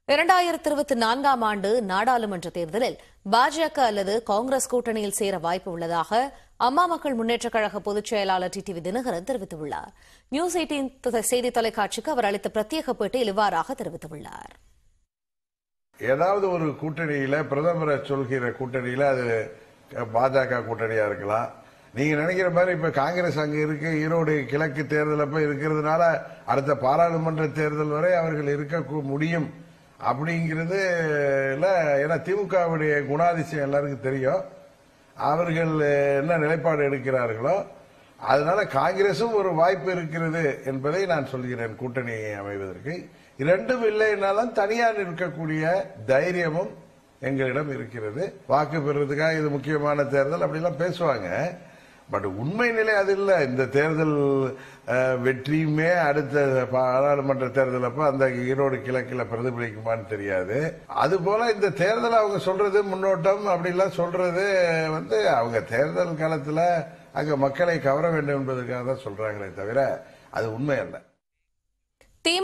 இரண்டாயிரத்தி இருபத்தி நான்காம் ஆண்டு நாடாளுமன்ற தேர்தலில் பாஜக அல்லது காங்கிரஸ் கூட்டணியில் சேர வாய்ப்பு உள்ளதாக அம்மா மக்கள் முன்னேற்றக் கழக பொதுச் செயலாளர் டி வி தினகரன் தெரிவித்துள்ளார் நியூஸ் எயிட்டீன் செய்தி தொலைக்காட்சிக்கு அவர் அளித்த பிரத்யேக பேட்டியில் இவ்வாறாக தெரிவித்துள்ளார் ஏதாவது ஒரு கூட்டணியில பிரதமரை சொல்கிற கூட்டணியில அது பாஜக கூட்டணியா இருக்கலாம் நீங்க நினைக்கிற மாதிரி இப்ப காங்கிரஸ் அங்க இருக்கு ஈரோடு கிழக்கு தேர்தல் அப்ப இருக்கிறதுனால அடுத்த பாராளுமன்ற தேர்தல் வரை அவர்கள் இருக்க கு- முடியும் அப்படிங்கிறது ஏன்னா திமுகவுடைய குணாதிசயம் எல்லாருக்கும் தெரியும் அவர்கள் என்ன நிலைப்பாடு எடுக்கிறார்களோ அதனால காங்கிரசும் ஒரு வாய்ப்பு இருக்கிறது என்பதை நான் சொல்கிறேன் கூட்டணி அமைவதற்கு இரண்டும் இல்லைனாலும் தனியார் இருக்கக்கூடிய தைரியமும் எங்களிடம் இருக்கிறது வாக்கு பெறுறதுக்காக இது முக்கியமான தேர்தல் அப்படிலாம் பேசுவாங்க பட் உண்மை நிலை அது இல்லை இந்த தேர்தல் அஹ், வெற்றியுமே அடுத்த பாராளுமன்ற தேர்தல் அப்ப அந்த ஈரோடு கிழக்கில் பிரதிபலிக்குமான்னு தெரியாது அது போல இந்த தேர்தல் அவங்க சொல்றது முன்னோட்டம் அப்படிலாம் சொல்றது வந்து அவங்க தேர்தல் காலத்துல அங்க மக்களை கவர வேண்டும் என்பதற்காக தான் சொல்றாங்களே தவிர அது உண்மை அல்ல